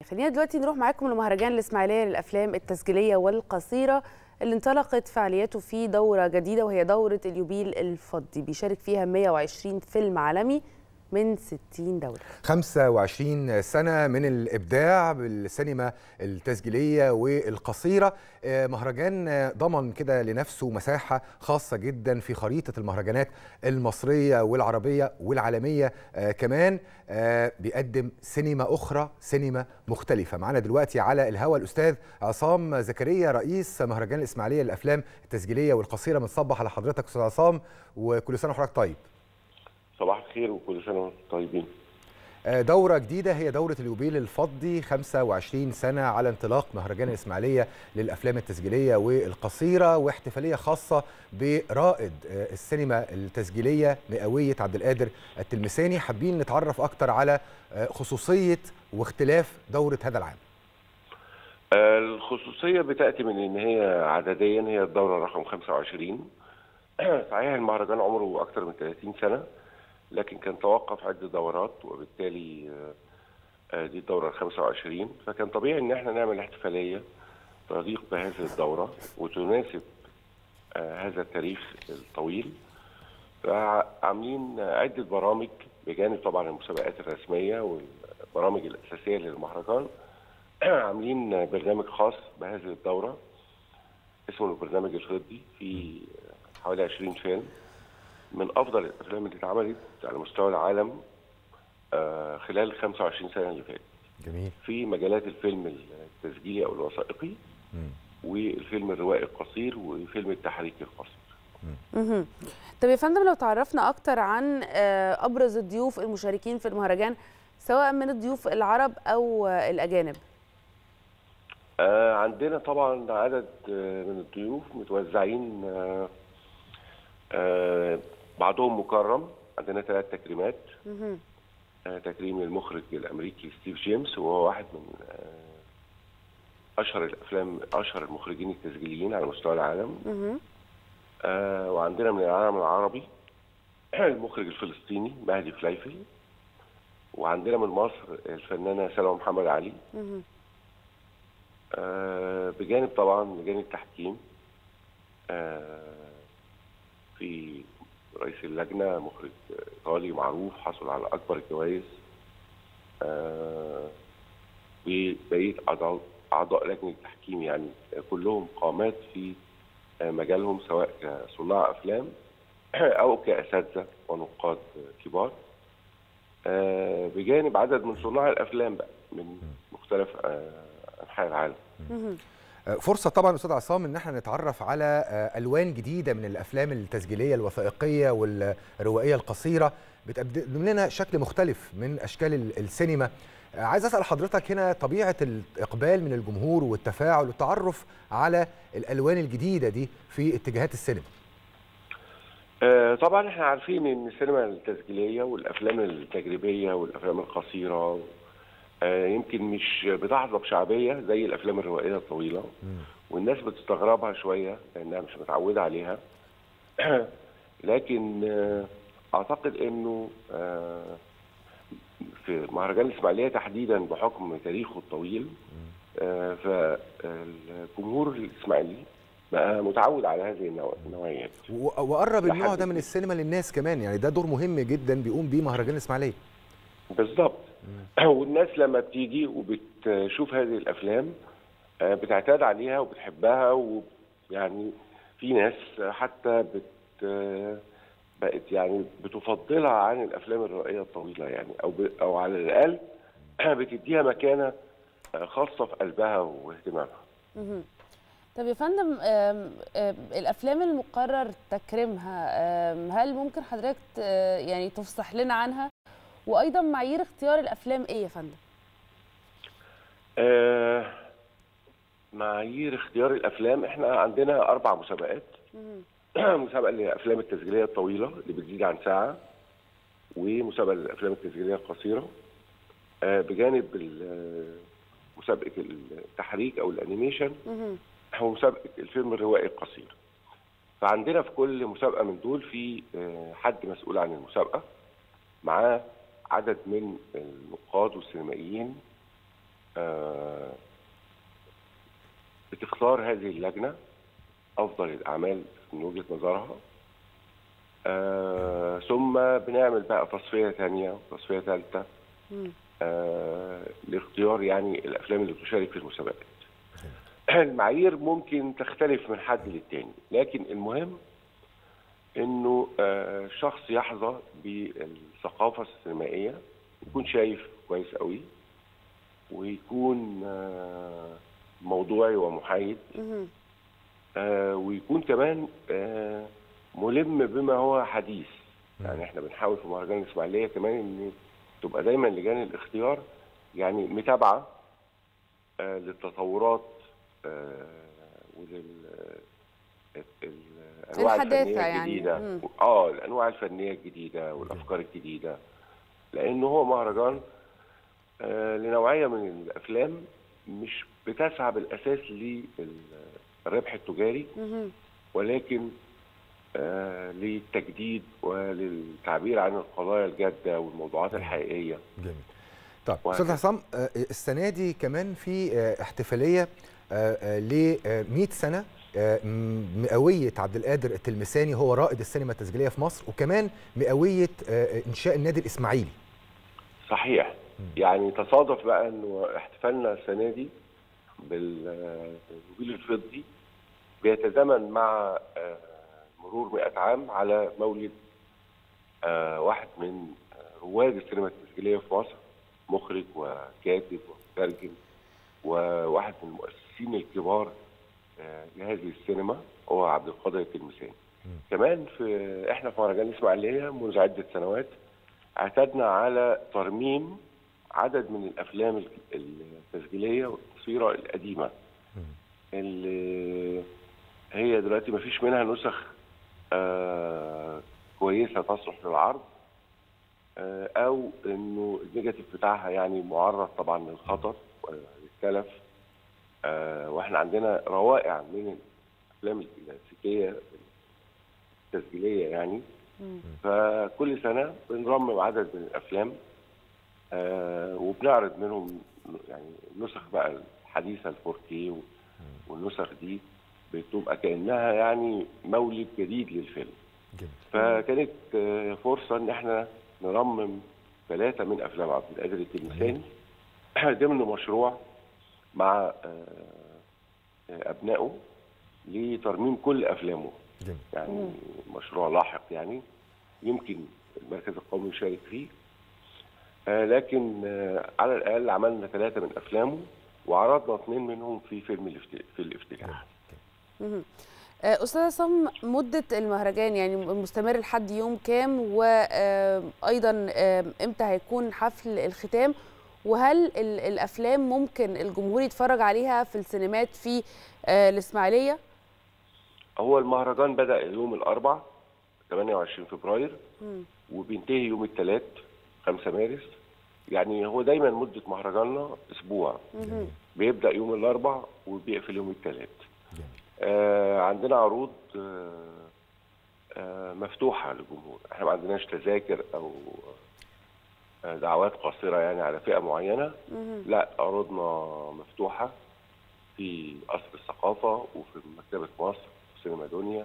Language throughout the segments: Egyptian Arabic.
خلينا دلوقتي نروح معاكم لمهرجان الإسماعيلية للأفلام التسجيلية والقصيرة اللي انطلقت فعالياته في دورة جديدة وهي دورة اليوبيل الفضي بيشارك فيها 120 فيلم عالمي من 60 دولة 25 سنة من الإبداع بالسينما التسجيلية والقصيرة مهرجان ضمن كده لنفسه مساحة خاصة جدا في خريطة المهرجانات المصرية والعربية والعالمية كمان بيقدم سينما أخرى سينما مختلفة معنا دلوقتي على الهواء الأستاذ عصام زكريا رئيس مهرجان الإسماعيلية للأفلام التسجيلية والقصيرة بنصبح على حضرتك أستاذ عصام وكل سنة وحضرتك طيب صباح الخير وكل سنه وانتم طيبين دورة جديدة هي دورة اليوبيل الفضي 25 سنة على انطلاق مهرجان الإسماعيلية للأفلام التسجيلية والقصيرة واحتفالية خاصة برائد السينما التسجيلية مئوية عبد القادر التلمساني حابين نتعرف أكتر على خصوصية واختلاف دورة هذا العام الخصوصية بتأتي من إن هي عدديا هي الدورة رقم 25 صحيح المهرجان عمره أكثر من 30 سنة لكن كان توقف عدة دورات وبالتالي دي الدورة ال 25 فكان طبيعي إن احنا نعمل احتفالية تليق بهذه الدورة وتناسب هذا التاريخ الطويل فعاملين عدة برامج بجانب طبعا المسابقات الرسمية والبرامج الأساسية للمهرجان عاملين برنامج خاص بهذه الدورة اسمه البرنامج الفضي في حوالي 20 فيلم من افضل الافلام اللي اتعملت على مستوى العالم آه خلال 25 سنه اللي فاتت. جميل. في مجالات الفيلم التسجيلي او الوثائقي م. والفيلم الروائي القصير وفيلم التحريكي القصير. اها طب يا فندم لو تعرفنا اكتر عن ابرز الضيوف المشاركين في المهرجان سواء من الضيوف العرب او الاجانب. آه عندنا طبعا عدد من الضيوف متوزعين آه آه بعضهم مكرم عندنا ثلاث تكريمات آه تكريم المخرج الامريكي ستيف جيمس وهو واحد من آه اشهر الافلام اشهر المخرجين التسجيليين على مستوى العالم آه وعندنا من العالم العربي المخرج الفلسطيني مهدي فلايفل وعندنا من مصر الفنانه سلوى محمد علي آه بجانب طبعا لجان التحكيم آه في رئيس اللجنة مخرج إيطالي معروف حصل على أكبر الجوائز آه وبقية أعضاء أعضاء لجنة التحكيم يعني كلهم قامات في مجالهم سواء كصناع أفلام أو كأساتذة ونقاد كبار آه بجانب عدد من صناع الأفلام بقى من مختلف أنحاء العالم فرصة طبعا أستاذ عصام إن احنا نتعرف على ألوان جديدة من الأفلام التسجيلية الوثائقية والروائية القصيرة بتقدم لنا شكل مختلف من أشكال السينما عايز أسأل حضرتك هنا طبيعة الإقبال من الجمهور والتفاعل والتعرف على الألوان الجديدة دي في اتجاهات السينما آه طبعا احنا عارفين ان السينما التسجيليه والافلام التجريبيه والافلام القصيره آه يمكن مش بتحظى بشعبيه زي الافلام الروائيه الطويله م. والناس بتستغربها شويه لانها مش متعوده عليها لكن آه اعتقد انه آه في مهرجان الاسماعيليه تحديدا بحكم تاريخه الطويل فالجمهور الاسماعيلي بقى متعود على هذه النوعيات وقرب النوع ده من السينما للناس كمان يعني ده دور مهم جدا بيقوم بيه مهرجان الاسماعيليه بالظبط والناس لما بتيجي وبتشوف هذه الافلام بتعتاد عليها وبتحبها ويعني في ناس حتى بت بقت يعني بتفضلها عن الافلام الروائيه الطويله يعني او ب او على الاقل بتديها مكانه خاصه في قلبها واهتمامها. طب يا فندم الافلام المقرر تكريمها هل ممكن حضرتك يعني تفصح لنا عنها وايضا معايير اختيار الافلام ايه يا فندم؟ آه معايير اختيار الافلام احنا عندنا اربع مسابقات مسابقه للافلام التسجيليه الطويله اللي بتزيد عن ساعه ومسابقه للافلام التسجيليه القصيره آه بجانب مسابقه التحريك او الانيميشن ومسابقه الفيلم الروائي القصير فعندنا في كل مسابقه من دول في حد مسؤول عن المسابقه معاه عدد من النقاد والسينمائيين آه، بتختار هذه اللجنة أفضل الأعمال من وجهة نظرها آه، ثم بنعمل بقى تصفية تانية وتصفية ثالثة مم. آه، لاختيار يعني الأفلام اللي بتشارك في المسابقات المعايير ممكن تختلف من حد للتاني لكن المهم انه آه، شخص يحظى بالثقافه السينمائيه يكون شايف كويس قوي ويكون آه، موضوعي ومحايد مهم. آه، ويكون كمان آه، ملم بما هو حديث يعني احنا بنحاول في مهرجان الاسماعيليه كمان ان تبقى دايما لجان الاختيار يعني متابعه آه، للتطورات آه، ولل ال- ال- الانواع الحداثة الفنيه يعني. الجديده مم. اه الانواع الفنيه الجديده والافكار الجديده لانه هو مهرجان آه، لنوعيه من الافلام مش بتسعى بالاساس للربح التجاري مهم. ولكن آه، للتجديد وللتعبير عن القضايا الجاده والموضوعات الحقيقيه جميل طيب وهكذا. استاذ عصام آه، السنه دي كمان في آه، احتفاليه ل 100 سنه آه، م- مئويه عبد القادر التلمساني هو رائد السينما التسجيليه في مصر وكمان مئويه آه، انشاء النادي الاسماعيلي صحيح يعني تصادف بقى انه احتفالنا السنه دي بال- بالجيل الفضي بيتزامن مع آه، مرور 100 عام على مولد آه، واحد من آه، رواد السينما التسجيليه في مصر مخرج وكاتب ومترجم وواحد من المؤسسين الكبار آه، لهذه السينما هو عبد القادر التلمساني. كمان في احنا في مهرجان الاسماعيليه منذ عده سنوات اعتدنا على ترميم عدد من الافلام التسجيليه والتصويره القديمه اللي هي دلوقتي ما فيش منها نسخ آه كويسه تصلح للعرض آه او انه النيجاتيف بتاعها يعني معرض طبعا للخطر وللتلف آه واحنا عندنا روائع من الافلام الكلاسيكيه التسجيليه يعني مم. فكل سنه بنرمم عدد من الافلام آه وبنعرض منهم يعني النسخ بقى الحديثه ال 4K والنسخ دي بتبقى كانها يعني مولد جديد للفيلم جميل فكانت آه، فرصه ان احنا نرمم ثلاثه من افلام عبد القادر التلمساني ضمن مشروع مع آه، آه، ابنائه لترميم كل افلامه جميل يعني مشروع لاحق يعني يمكن المركز القومي يشارك فيه آه لكن آه على الاقل عملنا ثلاثه من افلامه وعرضنا اثنين منهم في فيلم الافت- في الافتتاح مهم. آه، استاذ عصام مده المهرجان يعني مستمر لحد يوم كام وايضا امتى هيكون حفل الختام وهل ال- الافلام ممكن الجمهور يتفرج عليها في السينمات في آه، الاسماعيليه هو المهرجان بدا يوم الاربع 28 فبراير مم. وبينتهي يوم الثلاث 5 مارس يعني هو دايما مده مهرجاننا اسبوع مهم. بيبدا يوم الاربع وبيقفل يوم الثلاث جميل آه عندنا عروض آه آه مفتوحة للجمهور احنا ما عندناش تذاكر او آه دعوات قاصرة يعني على فئة معينة مهم. لا عروضنا مفتوحة في قصر الثقافة وفي مكتبة مصر وسينما دنيا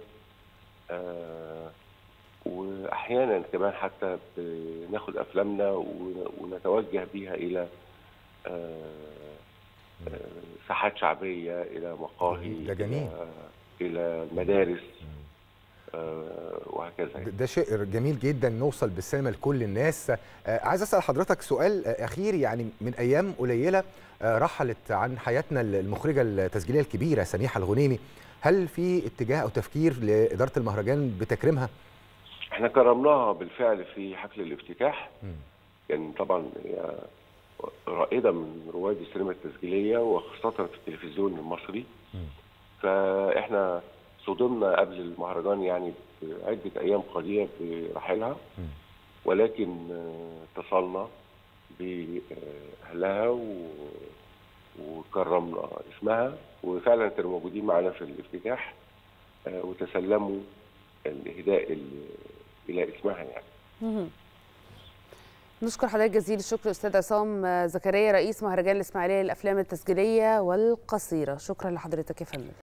آه واحيانا كمان حتى بناخد افلامنا ون- ونتوجه بيها الى آه آه، ساحات شعبيه الى مقاهي ده جميل. إلى- الى مدارس آه، وهكذا ده- يعني. ده شيء جميل جدا نوصل بالسينما لكل الناس آه، عايز اسال حضرتك سؤال آه، اخير يعني من ايام قليله آه، رحلت عن حياتنا المخرجه التسجيليه الكبيره سميحه الغنيمي هل في اتجاه او تفكير لاداره المهرجان بتكريمها احنا كرمناها بالفعل في حفل الافتتاح مم. كان طبعا هي رائده من رواد السينما التسجيليه وخاصه في التلفزيون المصري مم. فاحنا صدمنا قبل المهرجان يعني بعده ايام قليله برحيلها مم. ولكن آه، اتصلنا باهلها و... وكرمنا اسمها وفعلا كانوا موجودين معانا في الافتتاح آه، وتسلموا الاهداء ال- الى اسمها يعني مهم. نشكر حضرتك جزيل الشكر استاذ عصام زكريا رئيس مهرجان الاسماعيليه للافلام التسجيليه والقصيره شكرا لحضرتك يا فندم